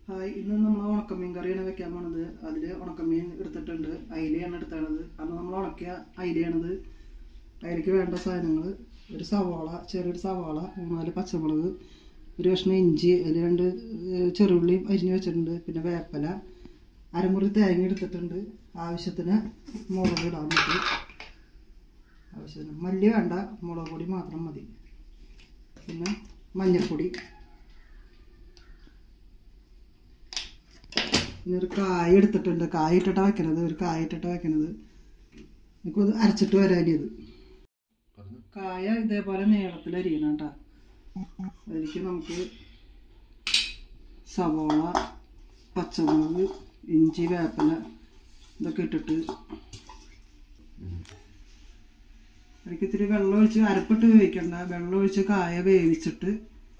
hi ഇന്ന് നമ്മൾ ഉണക്കമീൻ കറിയാണ് വെക്കാൻ പോണത് അതിൽ ഉണക്കമീൻ എടുത്തിട്ടുണ്ട് അയിലയാണ് എടുത്തത് അന്ന് നമ്മൾ ഉണക്കിയ അയിലയാണിത് അതിലേക്ക് വേണ്ട സാധനങ്ങൾ ഒരു സവാള ചെറിയൊരു സവാള മൂന്നാല് പച്ചമുളക് ഒരു കഷ്ണം ഇഞ്ചി അതിൽ രണ്ട് ഏഹ്, ചെറുള്ളിയും അരിഞ്ഞു വെച്ചിട്ടുണ്ട് പിന്നെ വേപ്പല അരമുറി തേങ്ങ എടുത്തിട്ടുണ്ട് ആവശ്യത്തിന് മുളക് ഇടാൻ പറ്റും ആവശ്യത്തിന് മല്ലി വേണ്ട മുളക് പൊടി മാത്രം മതി പിന്നെ മഞ്ഞൾപ്പൊടി പിന്നെ ഒരു കായ എടുത്തിട്ടുണ്ട് കായ ഇട്ടിട്ടാണ് വെക്കണത് ഒരു കായ ഇട്ടിട്ടാണ് വെക്കണത് എനിക്കത് അരച്ചിട്ട് വരാനിത് കായ ഇതേപോലെ നീളത്തിൽ അരിയണം കേട്ടോ അതിലേക്ക് നമുക്ക് സവോള പച്ചമുളക് ഇഞ്ചി വേപ്പില ഇതൊക്കെ ഇട്ടിട്ട് അതിലേക്ക് ഇത്തിരി വെള്ളം ഒഴിച്ച് അരപ്പിട്ട് വേവിക്കണ്ട വെള്ളം ഒഴിച്ച് കായ വേവിച്ചിട്ട്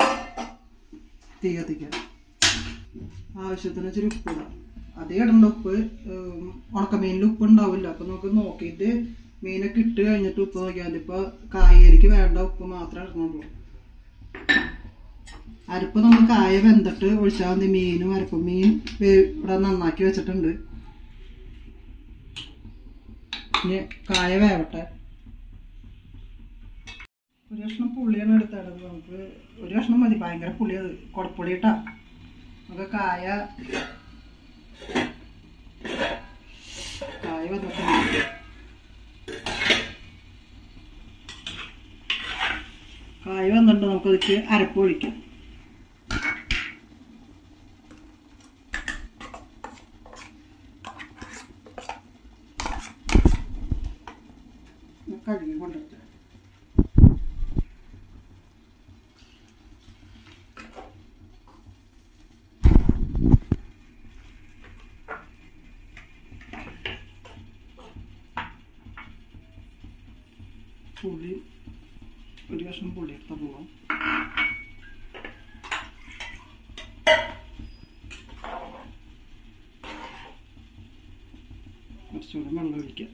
തീ കത്തിക്കാം ആവശ്യത്തിന് ഇച്ചിരി ഉപ്പ് ഇടാം അതേ ഇടേണ്ട ഉപ്പ് ഉം, ഉണക്കമീനിൽ ഉപ്പ് ഉണ്ടാവില്ല അപ്പൊ നമുക്ക് നോക്കിയിട്ട് മീനൊക്കെ ഇട്ട് കഴിഞ്ഞിട്ട് ഉപ്പ് നോക്കിയാൽ മതി ഇപ്പൊ കായലേക്ക് വേണ്ട ഉപ്പ് മാത്രമേ ഇടണുള്ളൂ അരപ്പ് നമ്മൾ കായ വെന്തിട്ട് ഒഴിച്ചാൽ മതി മീനും അരപ്പും മീൻ വേ- ഇവിടെ നന്നാക്കി വെച്ചിട്ടുണ്ട് ഇനി കായ വേവട്ടെ ഒരു കഷ്ണം പുളിയാണ് എടുത്തത് നമുക്ക് ഒരു കഷ്ണം മതി ഭയങ്കര പുളിയത് കുടപ്പുളി ഇട്ടാ നമുക്ക് കായ കായ വന്നിട്ടുണ്ട് കായ വന്നിട്ടുണ്ട് നമുക്ക് അതിലേക്ക് അരപ്പ് ഒഴിക്കാം ഞാൻ കഴുകി കൊണ്ടിട്ട് പുളി ഒരു കഷ്ണം പുളി എടുത്താൽ പോവാം കുറച്ചുകൂടെ വെള്ളം ഒഴിക്കാം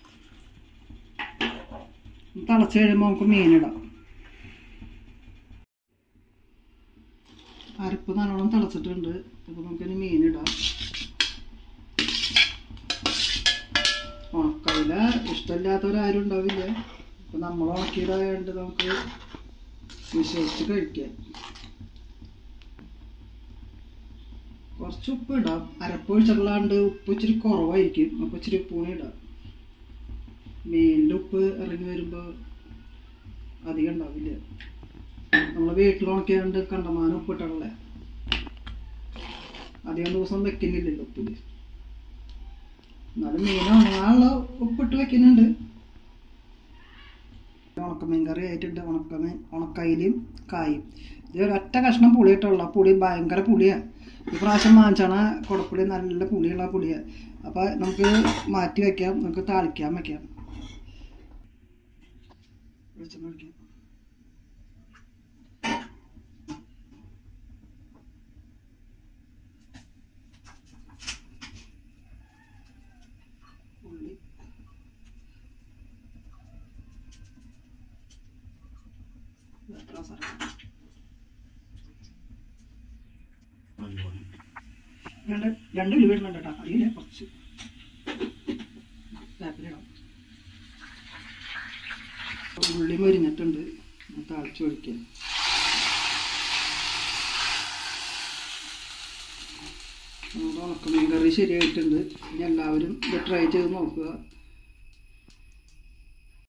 തിളച്ച് കഴിയുമ്പോൾ നമുക്ക് മീനിടാം അരപ്പ് നല്ലോണം തിളച്ചിട്ടുണ്ട് അപ്പോൾ നമുക്കിനി മീനിടാം ഉണക്കയില ഇഷ്ടമില്ലാത്തവരാരും ഉണ്ടാവില്ല അപ്പൊ നമ്മൾ ഉണക്കിയതായതുകൊണ്ട് നമുക്ക് വിശ്വസിച്ച് കഴിക്കാം കുറച്ച് ഉപ്പ് ഇടാം അരപ്പ് ഒഴിച്ചിട്ടുള്ളാണ്ട് ഉപ്പ് ഇച്ചിരി കുറവായിരിക്കും അപ്പൊ ഇച്ചിരി ഉപ്പൂണി ഇടാം മീനിൻ്റെ ഉപ്പ് ഇറങ്ങി വരുമ്പോൾ അധികം ഉണ്ടാവില്ല നമ്മൾ വീട്ടിൽ ഉണക്കിയാണ്ട് കണ്ടമാനം ഉപ്പിട്ടുള്ളേ അധികം ദിവസം വെക്കുന്നില്ലല്ലോ ഉപ്പില് എന്നാലും മീൻ ഉണങ്ങാനുള്ള ഉപ്പിട്ട് വെക്കുന്നുണ്ട് ഉണക്കമീൻ കറി ആയിട്ടുണ്ട് ഉണക്കമീൻ ഉണക്കയിലും കായും ഇത് ഒരൊറ്റ കഷ്ണം പുളി ഇട്ടുള്ള പുളി ഭയങ്കര പുളിയാണ് ഈ പ്രാവശ്യം വാങ്ങിച്ചാണ് കുടപ്പുളി നല്ല പുളിയുള്ള പുളിയാണ് അപ്പോൾ നമുക്ക് മാറ്റി വെക്കാം നമുക്ക് താളിക്കാൻ വെക്കാം വെളിച്ചെണ്ണ ഒഴിക്കാം ഉള്ളി എത്ര സ്ഥലം രണ്ട് രണ്ട് ഉള്ളി വരുന്നുണ്ട് കേട്ടോ അറിയില്ല കുറച്ച് വേപ്പിലിടാം ഉള്ളി മരിഞ്ഞിട്ടുണ്ട് താളിച്ച് ഒഴിക്കാം നമ്മുടെ ഉണക്കമീൻ കറി ശരിയായിട്ടുണ്ട് ഇനി എല്ലാവരും ഇത് ട്രൈ ചെയ്ത് നോക്കുക